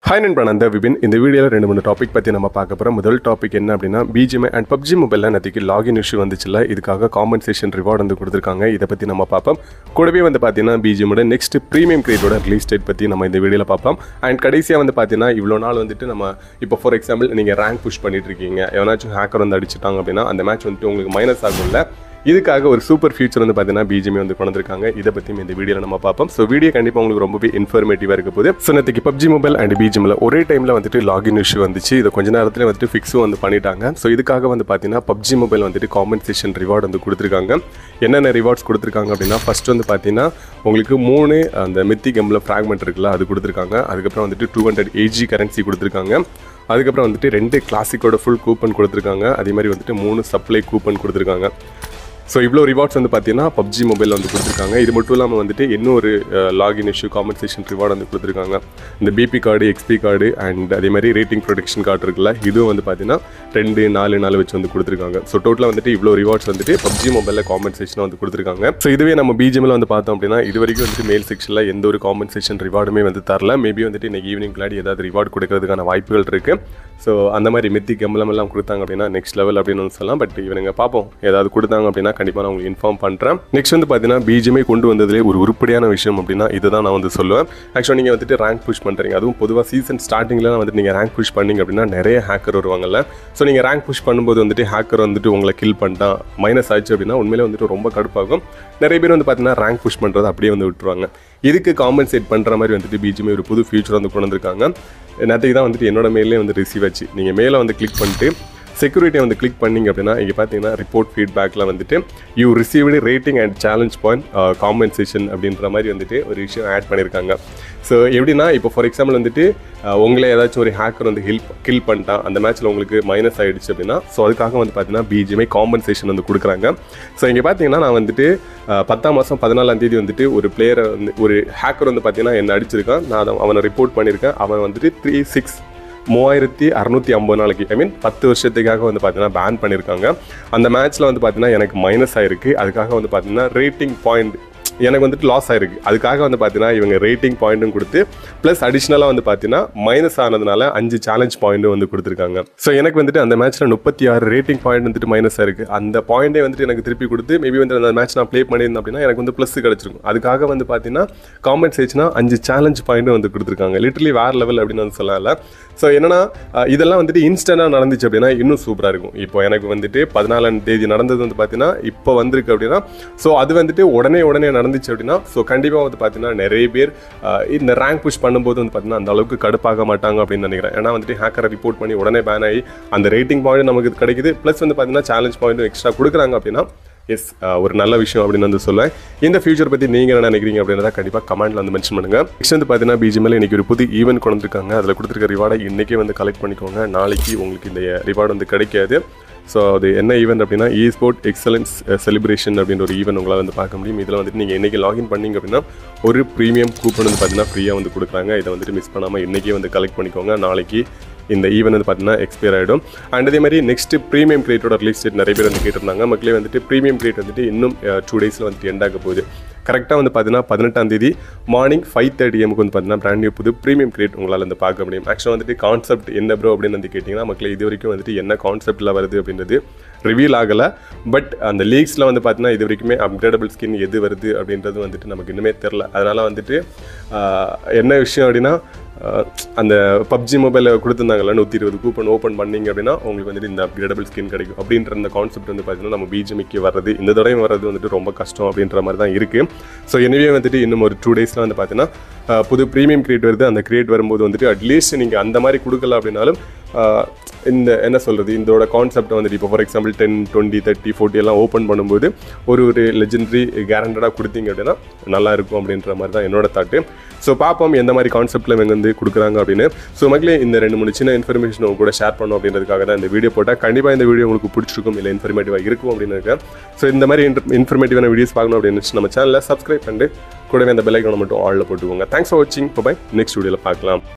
hi நண்பா நான் தான் விபின் இந்த வீடியோவில் ரெண்டு மூணு டாபிக் பற்றி நம்ம பார்க்க போகிறோம் முதல் டாபிக் என்ன அப்படின்னா பிஜிஎம் அண்ட் பப்ஜி மொபைலில் நேற்றுக்கு லாகின் இஷ்யூ வந்துச்சுல இதுக்காக காம்பன்சேஷன் ரிவார்டு வந்து கொடுத்துருக்காங்க இதை பற்றி நம்ம பார்ப்போம் கூடவே வந்து பார்த்தீங்கன்னா பிஜிஎமோட நெக்ஸ்ட் ப்ரீமியம் கிரேட்டோட ரிலீஸ் டேட் பற்றி நம்ம இந்த வீடியோவில் பார்ப்போம் அண்ட் கடைசியாக வந்து பார்த்தீங்கன்னா இவ்வளோ நாள் வந்துட்டு நம்ம இப்போ ஃபார் எக்ஸாம்பிள் நீங்கள் ரேங்க் புஷ் பண்ணிட்டு இருக்கீங்க எவனாச்சும் ஹேக்கர் வந்து அடிச்சிட்டாங்க அப்படின்னா அந்த மேட்ச் வந்துட்டு உங்களுக்கு மைனஸ் ஆகும்ல இதுக்காக ஒரு சூப்பர் ஃபியூச்சர் வந்து பார்த்தீங்கன்னா பிஜிஎம் வந்து கொண்டு வந்திருக்காங்க இதை பற்றியும் இந்த வீடியோவில் நம்ம பார்ப்போம் ஸோ வீடியோ கண்டிப்பாக உங்களுக்கு ரொம்பவே இன்ஃபர்மேட்டிவாக இருக்க போது ஸோ நேற்றுக்கு பப்ஜி மொபைல் அண்ட் பிஜிஎம்ல ஒரே டைமில் வந்துட்டு லாகின் இஷ்யூ வந்துச்சு இதை கொஞ்ச நேரத்தில் வந்துட்டு ஃபிக்ஸும் வந்து பண்ணிட்டாங்க ஸோ இதுக்காக வந்து பார்த்தீங்கன்னா பப்ஜி மொபைல் வந்துட்டு காம்பன்சேஷன் ரிவார்டு வந்து கொடுத்துருக்காங்க என்னென்ன ரிவார்ட்ஸ் கொடுத்துருக்காங்க அப்படின்னா ஃபர்ஸ்ட் வந்து பார்த்தீங்கன்னா உங்களுக்கு மூணு அந்த மித்தி கம்பில் ஃப்ராக்மெண்ட் இருக்குல்ல அது கொடுத்துருக்காங்க அதுக்கப்புறம் வந்துட்டு டூ ஹண்ட்ரட் ஏஜி கரன்சி கொடுத்துருக்காங்க அதுக்கப்புறம் வந்துட்டு ரெண்டு கிளாசிக்கோட ஃபுல் கூப்பன் கொடுத்துருக்காங்க அதே மாதிரி வந்துட்டு மூணு சப்ளை கூப்பன் கொடுத்துருக்காங்க ஸோ இவ்வளோ ரிவார்ட்ஸ் வந்து பார்த்தீங்கன்னா பப்ஜி மொபைலில் வந்து கொடுத்துருக்காங்க இது மட்டும் இல்லாமல் வந்துட்டு இன்னும் ஒரு லாகின் இஷ்யூ காம்பன்சேஷன் ரிவார்டு வந்து கொடுத்துருக்காங்க இந்த BP card XP card and அதே மாதிரி ரேட்டிங் ப்ரொடெக்ஷன் கார்டு இருக்குல்ல இதுவும் வந்து பார்த்தீங்கன்னா ரெண்டு நாலு நாலு வச்சு வந்து கொடுத்துருக்காங்க ஸோ டோட்டலாக வந்துட்டு இவ்வளோ ரிவார்ட்ஸ் வந்துட்டு பப்ஜி மொபைலில் காம்பன்சேஷனாக வந்து கொடுத்துருக்காங்க ஸோ இதுவே நம்ம பிஜிஎம்ல வந்து பார்த்தோம் அப்படின்னா இது வரைக்கும் வந்துட்டு மேல் செக்ஷனில் எந்த ஒரு காம்பன்சேஷன் ரிவார்டுமே வந்து தரல மேபி வந்துட்டு இன்னைக்கு ஈவினிங் முன்னாடி ஏதாவது ரிவார்டு கொடுக்கறதுக்கான வாய்ப்புகள் இருக்குது ஸோ அந்த மாதிரி மெத்தி கம்பளம் எல்லாம் கொடுத்தாங்க அப்படின்னா நெக்ஸ்ட் லெவல் அப்படின்னு வந்து சொல்லலாம் பட் இவனுங்க பார்ப்போம் ஏதாவது கொடுத்தாங்க அப்படின்னா கண்டிப்பாக நான் உங்களுக்கு இன்ஃபார்ம் பண்ணுறேன் நெக்ஸ்ட் வந்து பார்த்தீங்கன்னா பிஜிஎம்ஐ கொண்டு வந்ததுலேயே ஒரு உருப்படியான விஷயம் அப்படின்னா இதை தான் நான் வந்து சொல்லுவேன் ஆக்சுவலாக நீங்கள் வந்துட்டு ரேங்க் புஷ் பண்ணுறீங்க அதுவும் பொதுவாக சீசன் ஸ்டார்டிங்கில் வந்துட்டு நீங்கள் ரேங்க் புஷ் பண்ணீங்க அப்படின்னா நிறைய ஹேக்கர் வருவாங்கல்ல ஸோ நீங்கள் ரேங்க் புஷ் பண்ணும்போது வந்துட்டு ஹேக்கர் வந்துட்டு உங்களை கில் பண்ணிட்டான் மைனஸ் ஆச்சு அப்படின்னா உண்மையிலே வந்துட்டு ரொம்ப கடுப்பாகும் நிறைய பேர் வந்து பார்த்தீங்கன்னா ரேங்க் புஷ் பண்ணுறது அப்படியே வந்து விட்டுருவாங்க இதுக்கு காம்பன்சேட் பண்ணுற மாதிரி வந்துட்டு பிஜிஎம்ஐ ஒரு புது ஃபியூச்சர் வந்து கொண்டு வந்திருக்காங்க நேற்றுக்கு தான் வந்துட்டு என்னோட மெயிலே வந்து ரிசீவ் ஆச்சு நீங்கள் மேலே வந்து கிளிக் பண்ணிட்டு செக்யூரிட்டியை வந்து கிளிக் பண்ணிங்க அப்படின்னா இங்கே பார்த்தீங்கன்னா ரிப்போர்ட் ஃபீட்பேக்கில் வந்துட்டு you received rating and challenge point compensation அப்படின்ற மாதிரி வந்துட்டு ஒரு விஷயம் ஆட் பண்ணியிருக்காங்க ஸோ எப்படின்னா இப்போ ஃபார் எக்ஸாம்பிள் வந்துட்டு அஹ், உங்களை ஏதாச்சும் ஒரு ஹேக்கர் வந்து ஹில் கில் பண்ணிட்டான் அந்த மேட்ச்சில் உங்களுக்கு மைனஸ் ஆகிடுச்சு அப்படின்னா ஸோ அதுக்காக வந்து பார்த்தீங்கன்னா பிஜிஎம்ஐ காம்பன்சேஷன் வந்து கொடுக்குறாங்க ஸோ இங்கே பார்த்தீங்கன்னா நான் வந்துட்டு அஹ், பத்தாம் மாதம் பதினாலாம் தேதி வந்துட்டு ஒரு பிளேயரை வந்து ஒரு ஹேக்கர் வந்து பார்த்தீங்கன்னா என்ன அடிச்சிருக்கான் நான் அதை அவனை ரிப்போர்ட் பண்ணியிருக்கேன் அவன் வந்துட்டு த்ரீ சிக்ஸ் மூவாயிரத்தி அறநூற்றி ஐம்பது நாளைக்கு ஐ மீன் பத்து வருஷத்துக்காக வந்து பார்த்தீங்கன்னா பேன் பண்ணியிருக்காங்க அந்த மேட்ச்சில் வந்து பார்த்தீங்கன்னா எனக்கு மைனஸ் ஆயிருக்கு அதுக்காக வந்து பார்த்தீங்கன்னா ரேட்டிங் பாயிண்ட் எனக்கு வந்துட்டு லாஸ் ஆயிருக்கு அதுக்காக வந்து பார்த்தீங்கன்னா இவங்க ரேட்டிங் பாயிண்ட்டும் கொடுத்து ப்ளஸ் அடிஷ்னலாக வந்து பார்த்தீங்கன்னா மைனஸ் ஆனதுனால அஞ்சு சேலஞ்ச் பாயிண்ட்டும் வந்து கொடுத்துருக்காங்க ஸோ எனக்கு வந்துட்டு அந்த மேட்ச்சில் முப்பத்தி ஆறு ரேட்டிங் பாயிண்ட் வந்துட்டு மைனஸ் ஆயிருக்கு அந்த பாயிண்டே வந்துட்டு எனக்கு திருப்பி கொடுத்து மேபி வந்து அந்த மேட்ச் நான் ப்ளே பண்ணியிருந்தேன் அப்படின்னா எனக்கு வந்து ப்ளஸ் கிடச்சிருக்கும் அதுக்காக வந்து பார்த்தீங்கன்னா காம்பன்சேஷனாக அஞ்சு சேலஞ்ச் பாயிண்ட்டும் வந்து கொடுத்துருக்காங்க லிட்டரலி வேறு லெவல் அப்படின்னு வந்து சொல்லல ஸோ என்னன்னா அஹ், இதெல்லாம் வந்துட்டு இன்ஸ்டன்டாக நடந்துச்சு அப்படின்னா இன்னும் சூப்பராக இருக்கும் இப்போ எனக்கு வந்துட்டு பதினாலாம் தேதி நடந்தது வந்து பார்த்தீங்கன்னா இப்போ வந்திருக்கு அப்படின்னா ஸோ அது வந்துட்டு உடனே உடனே நடந்துச்சு அப்படின்னா ஸோ கண்டிப்பாக வந்து பார்த்தீங்கன்னா நிறைய பேர் அஹ், இந்த ரேங்க் புஷ் பண்ணும்போது வந்து பார்த்தீங்கன்னா அந்த அளவுக்கு கடுப்பாக மாட்டாங்க அப்படின்னு நினைக்கிறேன் ஏன்னா வந்துட்டு ஹேக்கரை ரிப்போர்ட் பண்ணி உடனே பேன் ஆகி அந்த ரேட்டிங் பாயிண்ட் நமக்கு கிடைக்குது ப்ளஸ் வந்து பார்த்தீங்கன்னா சேலஞ்ச் பாயிண்ட்டும் எக்ஸ்ட்ரா கொடுக்குறாங்க அப்படின்னா எஸ் ஒரு நல்ல விஷயம் அப்படின்னு வந்து சொல்லுவேன் இந்த ஃபியூச்சர் பற்றி நீங்கள் என்ன நினைக்கிறீங்க அப்படின்றத கண்டிப்பாக கமெண்ட்ல வந்து மென்ஷன் பண்ணுங்க நெக்ஸ்ட் வந்து பார்த்தீங்கன்னா பிஜிஎம்எல் இன்னைக்கு ஒரு புது ஈவென்ட் கொண்டு வந்திருக்காங்க அதில் கொடுத்துருக்க ரிவார்டை இன்னைக்கே வந்து கலெக்ட் பண்ணிக்கோங்க நாளைக்கு உங்களுக்கு இந்த ரிவார்டு வந்து கிடைக்காது ஸோ அது என்ன ஈவெண்ட் அப்படின்னா இ ஸ்போர்ட் எக்ஸலன்ஸ் செலிப்ரேஷன் அப்படின்ற ஒரு ஈவெண்ட் உங்களால் வந்து பார்க்க முடியும் இதில் வந்துட்டு நீங்கள் இன்றைக்கி லாகின் பண்ணீங்க அப்படின்னா ஒரு ப்ரீமியம் கூப்பன் வந்து பார்த்தீங்கன்னா ஃப்ரீயாக வந்து கொடுக்குறாங்க இதை வந்துட்டு மிஸ் பண்ணாமல் இன்றைக்கே வந்து கலெக்ட் பண்ணிக்கோங்க நாளைக்கு இந்த ஈவெண்ட் வந்து பார்த்தீங்கன்னா எக்ஸ்பயர் ஆகிடும் அண்ட் அதே மாதிரி நெக்ஸ்ட் ப்ரீமியம் கிரேட்டோட ரிலீஸ் டேட் நிறைய பேர் வந்து கேட்டிருந்தாங்க மக்களே வந்துட்டு ப்ரீமியம் கிரேட் வந்துட்டு இன்னும் டூ டேஸில் வந்துட்டு எண்ட் ஆக போகுது கரெக்டாக வந்து பார்த்தீங்கன்னா பதினெட்டாம் தேதி மார்னிங் ஃபைவ் தேர்ட்டி எம்க்கு வந்து பார்த்தீங்கன்னா பிராண்ட் நியூ புது ப்ரீமியம் கிரேட் உங்களால் வந்து பார்க்க முடியும் ஆக்சுவலாக வந்துட்டு கான்செப்ட் என்ன ப்ரோ அப்படின்னு வந்து கேட்டிங்கன்னா மக்களே இது வரைக்கும் வந்துட்டு என்ன கான்செப்ட்டில் வருது அப்படின்றது ரிவீல் ஆகலை பட் அந்த லீக்ஸில் வந்து பார்த்தீங்கன்னா இது வரைக்குமே அப்கிரேடபிள் ஸ்கின் எது வருது அப்படின்றது வந்துட்டு நமக்கு இன்னுமே தெரில அதனால் வந்துட்டு ஆஹ், என்ன விஷயம் அப்படின்னா ஆஹ், அந்த பப்ஜி மொபைலில் கொடுத்துருந்தாங்கல்ல நூற்றி இருபது கூப்பன் ஓப்பன் பண்ணீங்க அப்படின்னா உங்களுக்கு வந்துட்டு இந்த அப்கிரேடபிள் ஸ்கின் கிடைக்கும் அப்படின்ற அந்த கான்செப்ட் வந்து பார்த்தீங்கன்னா நம்ம பிஜிமிக்கு வர்றது இந்த தடவை வர்றது வந்துட்டு ரொம்ப கஷ்டம் அப்படின்ற மாதிரி தான் இருக்குது ஸோ எனவே வந்துட்டு இன்னும் ஒரு டூ டேஸில் வந்து பார்த்தீங்கன்னா ஆஹ், புது ப்ரீமியம் கிரியேட் வருது அந்த கிரியேட் வரும்போது வந்துட்டு அட்லீஸ்ட் நீங்கள் அந்த மாதிரி கொடுக்கல அப்படின்னாலும் ஆஹ், இந்த என்ன சொல்கிறது இதோட கான்செப்ட் வந்துட்டு இப்போ for example ten twenty thirty forty எல்லாம் ஓப்பன் பண்ணும்போது ஒரு ஒரு லெஜெண்டரி கேரண்டடாக கொடுத்தீங்க அப்படின்னா நல்லா இருக்கும் அப்படின்ற மாதிரி தான் என்னோட தாட்டு ஸோ பார்ப்போம் எந்த மாதிரி கான்செப்ட்டில் இவங்க வந்து கொடுக்குறாங்க அப்படின்னு ஸோ மக்களே இந்த ரெண்டு மூணு சின்ன இன்ஃபர்மேஷன் உங்க கூட ஷேர் பண்ணணும் அப்படின்றதுக்காக தான் இந்த வீடியோ போட்டால் கண்டிப்பாக இந்த வீடியோ உங்களுக்கு பிடிச்சிருக்கும் இல்லை இன்ஃபர்மேட்டிவாக இருக்கும் அப்படின்னு இருக்கேன் ஸோ இந்த மாதிரி இன்ஃபர்மேட்டிவான வீடியோஸ் பார்க்கணும் அப்படின்னு நினைச்சு நம்ம சேனலில் சப்ஸ்கிரைப் பண்ணிட்டு கூடவே அந்த பெல் ஐக்கானை மட்டும் ஆளில் போட்டுக்கோங்க தேங்க்ஸ் ஃபார் வாட்சிங் பை நெக்ஸ்ட் வீடியோவில் பார்க்கலாம்